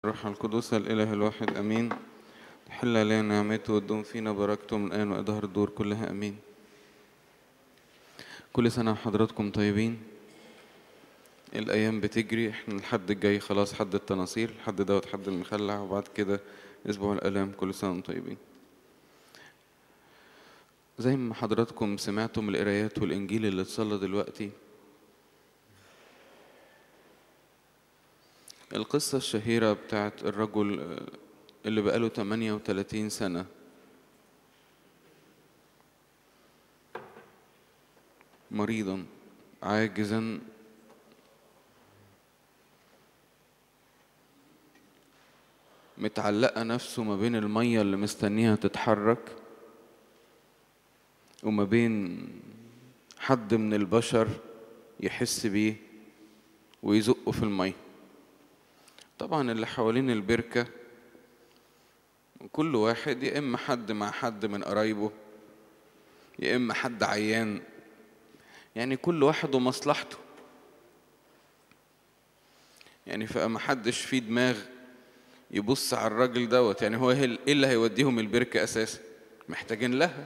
والروح القدس الإله الواحد أمين تحل علينا نعمته وتدوم فينا بركته من الآن وإدهر الدور كلها أمين كل سنة وحضراتكم طيبين الأيام بتجري احنا الحد الجاي خلاص حد التناصير الحد دوت حد المخلع وبعد كده أسبوع الآلام كل سنة وانتم طيبين زي ما حضراتكم سمعتم القرايات والإنجيل اللي اتصلى دلوقتي القصة الشهيرة بتاعت الرجل اللي بقاله 38 سنة مريضا عاجزا متعلقة نفسه ما بين المية اللي مستنيها تتحرك وما بين حد من البشر يحس بيه ويزقه في المية طبعا اللي حوالين البركة كل واحد يا إما حد مع حد من قرايبه يا إما حد عيان يعني كل واحد ومصلحته يعني فما حدش فيه دماغ يبص على الراجل دوت يعني هو ايه اللي هيوديهم البركة أساسا محتاجين لها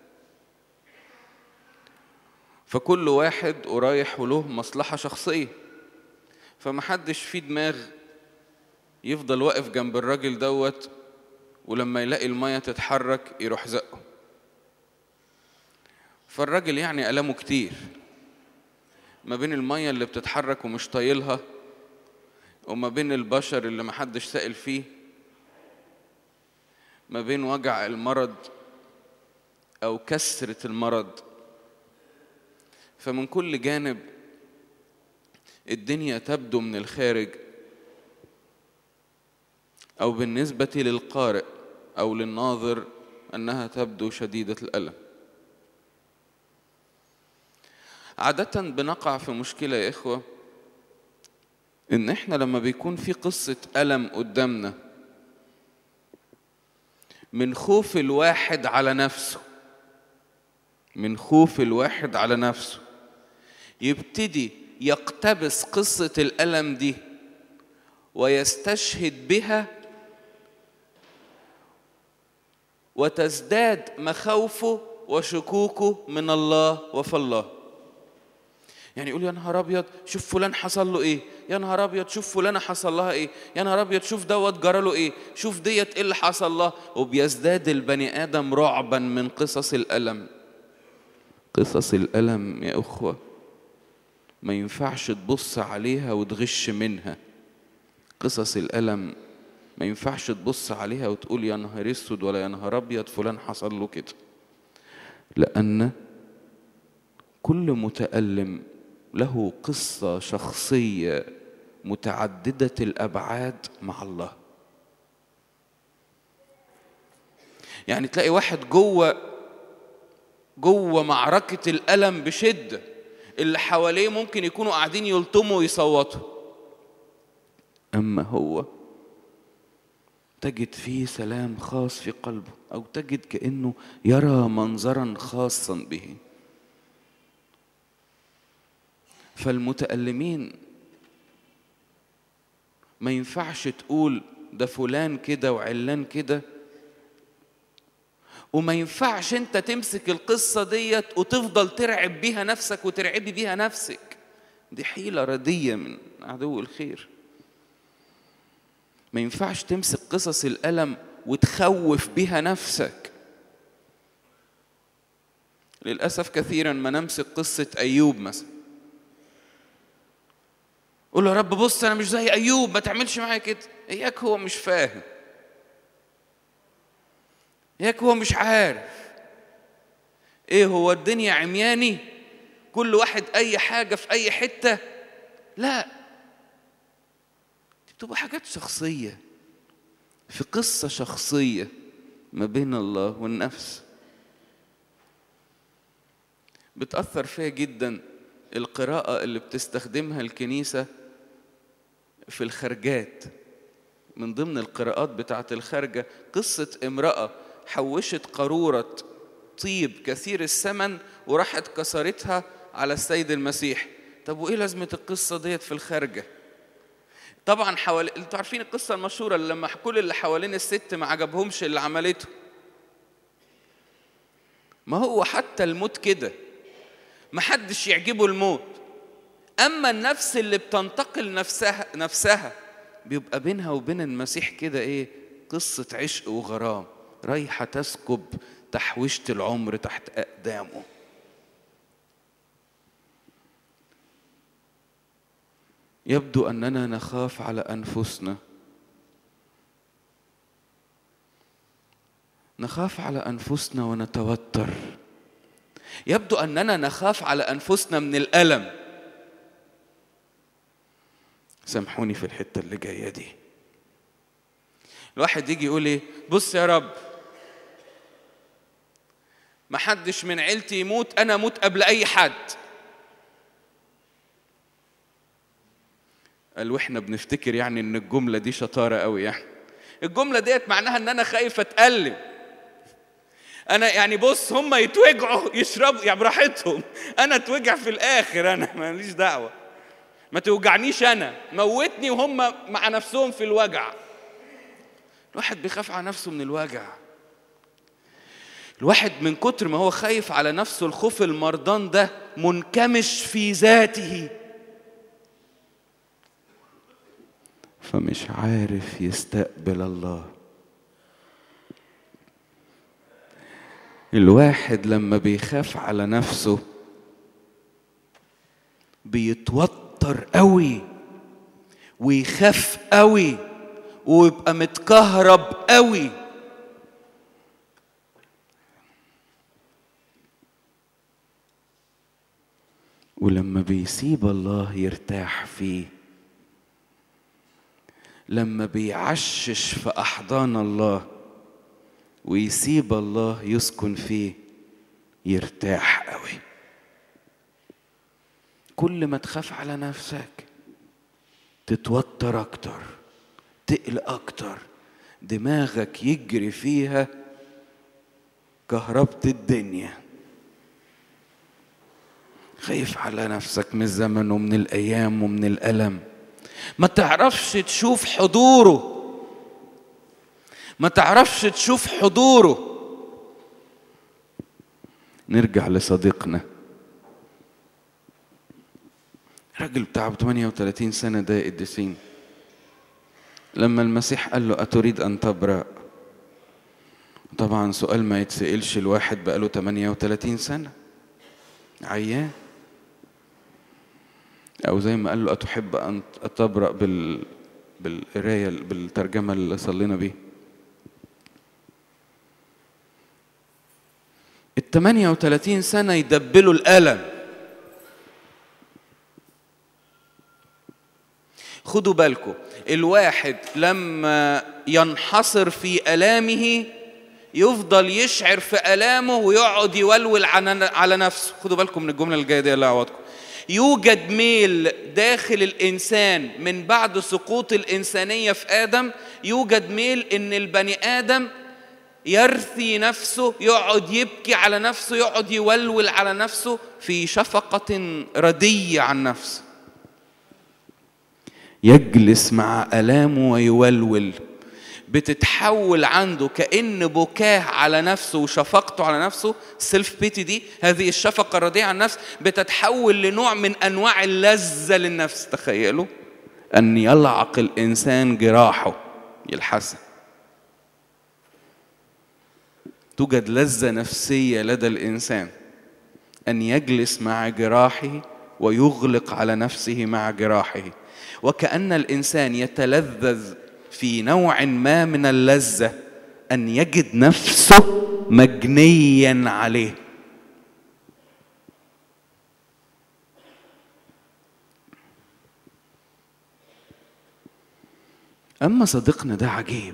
فكل واحد ورايح وله مصلحة شخصية فمحدش فيه دماغ يفضل واقف جنب الراجل دوت ولما يلاقي المية تتحرك يروح زقه فالراجل يعني ألمه كتير ما بين المية اللي بتتحرك ومش طايلها وما بين البشر اللي محدش سائل فيه ما بين وجع المرض أو كسرة المرض فمن كل جانب الدنيا تبدو من الخارج أو بالنسبة للقارئ أو للناظر أنها تبدو شديدة الألم عادة بنقع في مشكلة يا إخوة إن إحنا لما بيكون في قصة ألم قدامنا من خوف الواحد على نفسه من خوف الواحد على نفسه يبتدي يقتبس قصة الألم دي ويستشهد بها وتزداد مخاوفه وشكوكه من الله وفي الله يعني يقول يا نهار ابيض شوف فلان حصل له ايه يا نهار ابيض شوف فلانه حصل لها ايه يا نهار ابيض شوف دوت جرى له ايه شوف ديت ايه اللي حصل لها وبيزداد البني ادم رعبا من قصص الالم قصص الالم يا اخوه ما ينفعش تبص عليها وتغش منها قصص الالم ما ينفعش تبص عليها وتقول يا نهار اسود ولا يا نهار ابيض فلان حصل له كده لان كل متالم له قصه شخصيه متعدده الابعاد مع الله يعني تلاقي واحد جوه جوه معركه الالم بشده اللي حواليه ممكن يكونوا قاعدين يلطموا ويصوتوا اما هو تجد فيه سلام خاص في قلبه او تجد كانه يرى منظرا خاصا به فالمتألمين ما ينفعش تقول ده فلان كده وعلان كده وما ينفعش انت تمسك القصة ديت وتفضل ترعب بيها نفسك وترعبي بيها نفسك دي حيلة ردية من عدو الخير ما ينفعش تمسك قصص الألم وتخوف بها نفسك للأسف كثيرا ما نمسك قصة أيوب مثلا قول له يا رب بص أنا مش زي أيوب ما تعملش معايا كده إياك هو مش فاهم إياك هو مش عارف إيه هو الدنيا عمياني كل واحد أي حاجة في أي حتة لا بتبقى حاجات شخصية في قصة شخصية ما بين الله والنفس بتأثر فيها جدا القراءة اللي بتستخدمها الكنيسة في الخرجات من ضمن القراءات بتاعت الخارجة قصة امرأة حوشت قارورة طيب كثير الثمن وراحت كسرتها على السيد المسيح طب وإيه لازمة القصة ديت في الخارجة طبعا حوالي انتوا عارفين القصه المشهوره اللي لما كل اللي حوالين الست ما عجبهمش اللي عملته ما هو حتى الموت كده ما حدش يعجبه الموت اما النفس اللي بتنتقل نفسها نفسها بيبقى بينها وبين المسيح كده ايه قصه عشق وغرام رايحه تسكب تحويشه العمر تحت اقدامه يبدو اننا نخاف على انفسنا نخاف على انفسنا ونتوتر يبدو اننا نخاف على انفسنا من الالم سامحوني في الحته اللي جايه دي الواحد يجي يقول ايه بص يا رب ما حدش من عيلتي يموت انا اموت قبل اي حد قال واحنا بنفتكر يعني ان الجمله دي شطاره قوي يعني الجمله ديت معناها ان انا خايف اتالم انا يعني بص هم يتوجعوا يشربوا يعني براحتهم انا اتوجع في الاخر انا ماليش دعوه ما توجعنيش انا موتني وهم مع نفسهم في الوجع الواحد بيخاف على نفسه من الوجع الواحد من كتر ما هو خايف على نفسه الخوف المرضان ده منكمش في ذاته فمش عارف يستقبل الله الواحد لما بيخاف على نفسه بيتوتر قوي ويخاف قوي ويبقى متكهرب قوي ولما بيسيب الله يرتاح فيه لما بيعشش في احضان الله ويسيب الله يسكن فيه يرتاح قوي كل ما تخاف على نفسك تتوتر اكتر تقلق اكتر دماغك يجري فيها كهربة الدنيا خايف على نفسك من الزمن ومن الايام ومن الالم ما تعرفش تشوف حضوره ما تعرفش تشوف حضوره نرجع لصديقنا الراجل بتاع 38 سنة ده قديسين لما المسيح قال له أتريد أن تبرأ طبعا سؤال ما يتسألش الواحد بقاله 38 سنة عيان أو زي ما قال له أتحب أن تبرأ بال بالقراية بالترجمة اللي صلينا بيه ال 38 سنة يدبلوا الألم خدوا بالكم الواحد لما ينحصر في آلامه يفضل يشعر في آلامه ويقعد يولول على نفسه خدوا بالكم من الجملة الجاية دي الله يعوضكم يوجد ميل داخل الإنسان من بعد سقوط الإنسانية في آدم يوجد ميل إن البني آدم يرثي نفسه يقعد يبكي على نفسه يقعد يولول على نفسه في شفقة ردية عن نفسه يجلس مع آلامه ويولول بتتحول عنده كأن بكاه على نفسه وشفقته على نفسه سيلف بيتي دي هذه الشفقة الرديئة عن النفس بتتحول لنوع من أنواع اللذة للنفس تخيلوا أن يلعق الإنسان جراحه يلحسها توجد لذة نفسية لدى الإنسان أن يجلس مع جراحه ويغلق على نفسه مع جراحه وكأن الإنسان يتلذذ في نوع ما من اللذة أن يجد نفسه مجنيا عليه أما صديقنا ده عجيب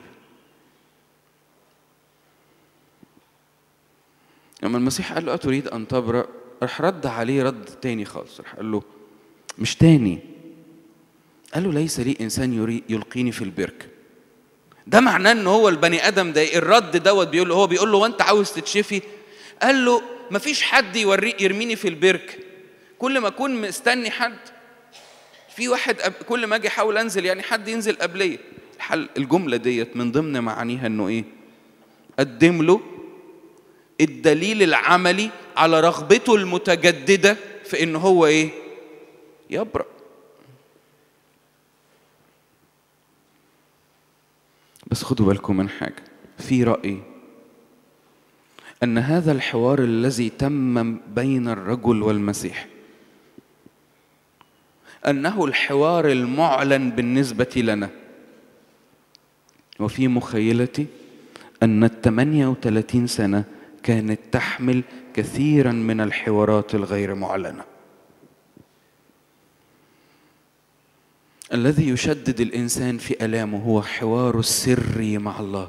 لما المسيح قال له أتريد أن تبرأ راح رد عليه رد تاني خالص راح قال له مش تاني قال له ليس لي إنسان يري يلقيني في البرك ده معناه ان هو البني ادم ده الرد دوت بيقول له هو بيقول له وانت عاوز تتشفي قال له مفيش حد يوري يرميني في البرك كل ما اكون مستني حد في واحد كل ما اجي احاول انزل يعني حد ينزل قبليه الحل الجمله ديت من ضمن معانيها انه ايه قدم له الدليل العملي على رغبته المتجدده في ان هو ايه يبرأ بس خدوا بالكم من حاجه في رأي أن هذا الحوار الذي تم بين الرجل والمسيح أنه الحوار المعلن بالنسبة لنا وفي مخيلتي أن الثمانية وثلاثين سنة كانت تحمل كثيرا من الحوارات الغير معلنة الذي يشدد الإنسان في ألامه هو حواره السري مع الله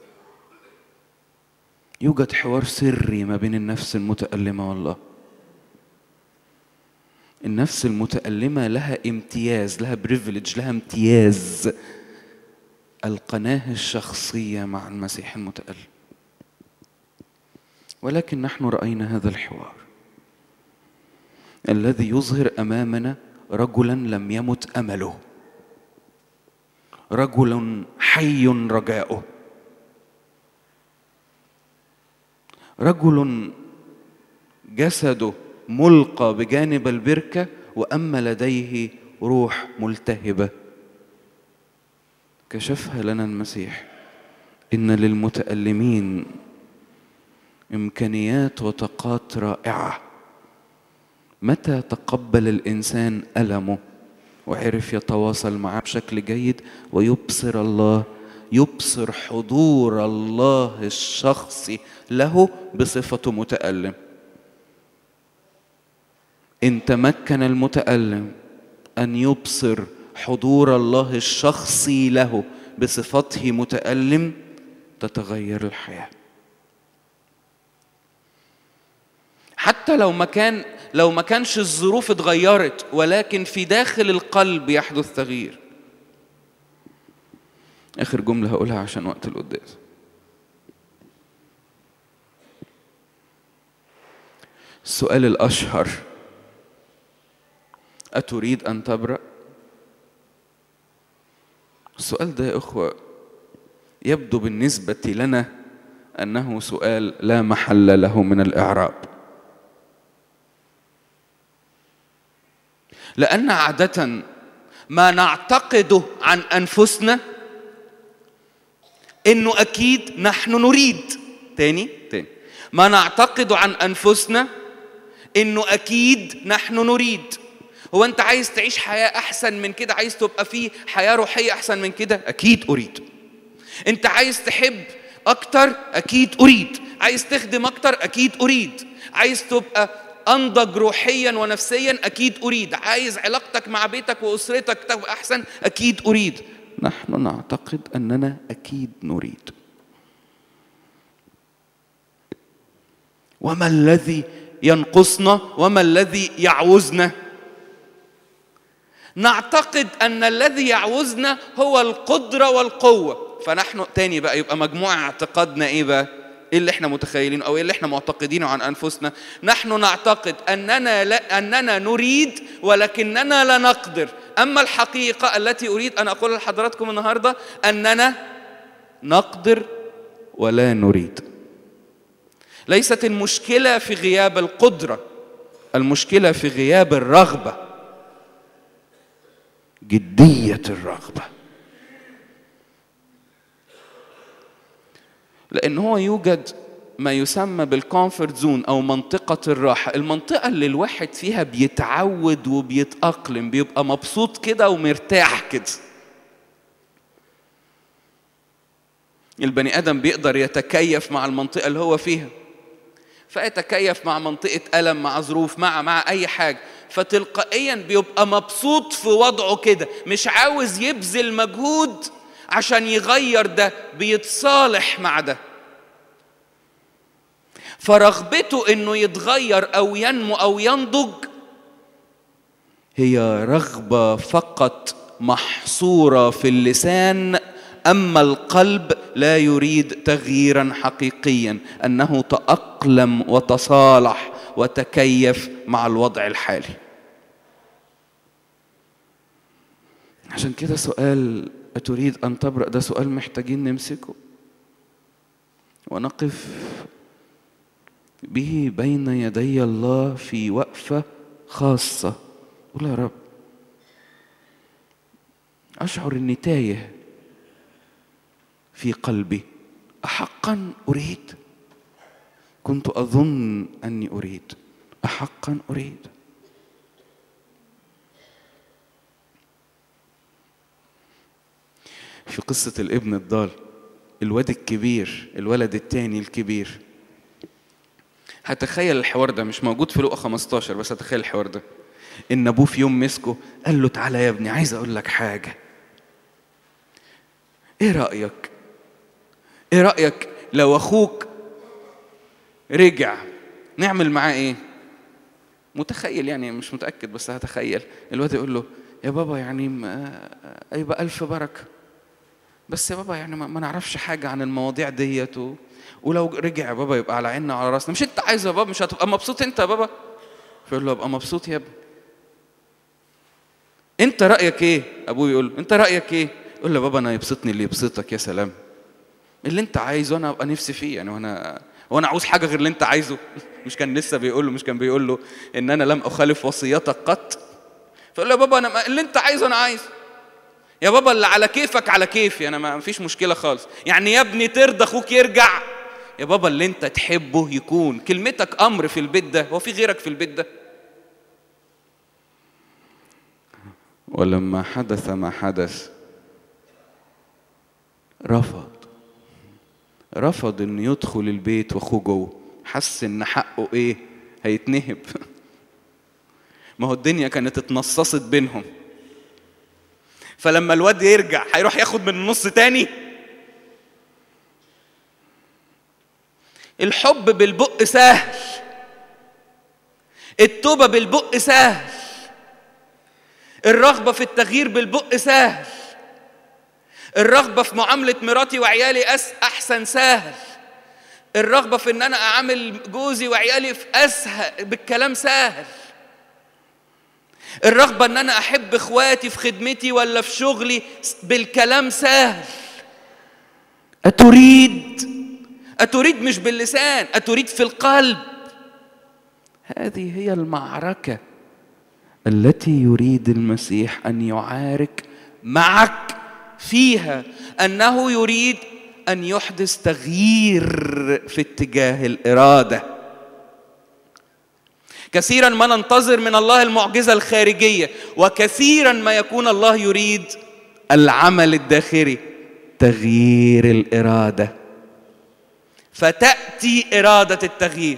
يوجد حوار سري ما بين النفس المتألمة والله النفس المتألمة لها امتياز لها بريفليج لها امتياز القناة الشخصية مع المسيح المتألم ولكن نحن رأينا هذا الحوار الذي يظهر أمامنا رجلا لم يمت أمله رجل حي رجاؤه رجل جسده ملقى بجانب البركه واما لديه روح ملتهبه كشفها لنا المسيح ان للمتالمين امكانيات وطاقات رائعه متى تقبل الانسان المه وعرف يتواصل معه بشكل جيد ويبصر الله يبصر حضور الله الشخصي له بصفته متألم إن تمكن المتألم أن يبصر حضور الله الشخصي له بصفته متألم تتغير الحياة حتى لو ما كان لو ما كانش الظروف اتغيرت ولكن في داخل القلب يحدث تغيير آخر جملة هقولها عشان وقت القداس السؤال الأشهر أتريد أن تبرأ؟ السؤال ده يا إخوة يبدو بالنسبة لنا أنه سؤال لا محل له من الإعراب لأن عادة ما نعتقده عن أنفسنا إنه أكيد نحن نريد تاني تاني ما نعتقده عن أنفسنا إنه أكيد نحن نريد هو أنت عايز تعيش حياة أحسن من كده عايز تبقى في حياة روحية أحسن من كده أكيد أريد أنت عايز تحب أكتر أكيد أريد عايز تخدم أكتر أكيد أريد عايز تبقى أنضج روحيا ونفسيا أكيد أريد عايز علاقتك مع بيتك وأسرتك تبقى أحسن أكيد أريد نحن نعتقد أننا أكيد نريد وما الذي ينقصنا وما الذي يعوزنا نعتقد أن الذي يعوزنا هو القدرة والقوة فنحن تاني بقى يبقى مجموع اعتقادنا إيه بقى ايه اللي احنا متخيلينه او ايه اللي احنا معتقدينه عن انفسنا نحن نعتقد اننا لا اننا نريد ولكننا لا نقدر اما الحقيقه التي اريد ان اقولها لحضراتكم النهارده اننا نقدر ولا نريد ليست المشكله في غياب القدره المشكله في غياب الرغبه جديه الرغبه لان هو يوجد ما يسمى بالكومفورت زون او منطقه الراحه المنطقه اللي الواحد فيها بيتعود وبيتاقلم بيبقى مبسوط كده ومرتاح كده البني ادم بيقدر يتكيف مع المنطقه اللي هو فيها فيتكيف مع منطقه الم مع ظروف مع مع اي حاجه فتلقائيا بيبقى مبسوط في وضعه كده مش عاوز يبذل مجهود عشان يغير ده بيتصالح مع ده فرغبته انه يتغير او ينمو او ينضج هي رغبه فقط محصوره في اللسان اما القلب لا يريد تغييرا حقيقيا انه تاقلم وتصالح وتكيف مع الوضع الحالي عشان كده سؤال أتريد أن تبرأ ده سؤال محتاجين نمسكه ونقف به بين يدي الله في وقفة خاصة قول يا رب أشعر إني تايه في قلبي أحقا أريد كنت أظن أني أريد أحقا أريد في قصة الابن الضال الواد الكبير الولد التاني الكبير هتخيل الحوار ده مش موجود في لقا 15 بس هتخيل الحوار ده ان ابوه في يوم مسكه قال له تعالى يا ابني عايز اقول لك حاجه ايه رايك ايه رايك لو اخوك رجع نعمل معاه ايه متخيل يعني مش متاكد بس هتخيل الواد يقول له يا بابا يعني يبقى الف بركه بس يا بابا يعني ما نعرفش حاجه عن المواضيع ديت و... ولو رجع يا بابا يبقى على عيننا وعلى راسنا مش انت عايز يا بابا مش هتبقى مبسوط انت يا بابا فيقول له ابقى مبسوط يا ابني انت رايك ايه ابوه يقول له انت رايك ايه يقول له بابا انا يبسطني اللي يبسطك يا سلام اللي انت عايزه انا ابقى نفسي فيه يعني وانا وانا عاوز حاجه غير اللي انت عايزه مش كان لسه بيقول له مش كان بيقول له ان انا لم اخالف وصيتك قط فيقول له يا بابا انا اللي انت عايزه انا عايزه يا بابا اللي على كيفك على كيفي انا ما فيش مشكله خالص يعني يا ابني ترضى اخوك يرجع يا بابا اللي انت تحبه يكون كلمتك امر في البيت ده هو في غيرك في البيت ده ولما حدث ما حدث رفض رفض انه يدخل البيت واخوه جوه حس ان حقه ايه هيتنهب ما هو الدنيا كانت اتنصصت بينهم فلما الواد يرجع هيروح ياخد من النص تاني الحب بالبق سهل التوبة بالبق سهل الرغبة في التغيير بالبق سهل الرغبة في معاملة مراتي وعيالي أس أحسن سهل الرغبة في إن أنا أعامل جوزي وعيالي في أسهل بالكلام سهل الرغبة إن أنا أحب إخواتي في خدمتي ولا في شغلي بالكلام سهل أتريد أتريد مش باللسان أتريد في القلب هذه هي المعركة التي يريد المسيح أن يعارك معك فيها أنه يريد أن يحدث تغيير في اتجاه الإرادة كثيرا ما ننتظر من الله المعجزة الخارجية وكثيرا ما يكون الله يريد العمل الداخلي تغيير الإرادة فتأتي إرادة التغيير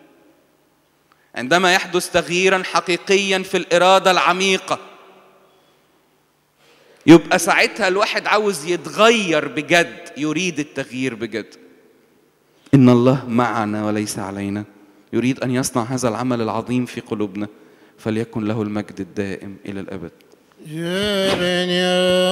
عندما يحدث تغييرا حقيقيا في الإرادة العميقة يبقى ساعتها الواحد عاوز يتغير بجد يريد التغيير بجد إن الله معنا وليس علينا يريد أن يصنع هذا العمل العظيم في قلوبنا فليكن له المجد الدائم إلى الأبد يا بني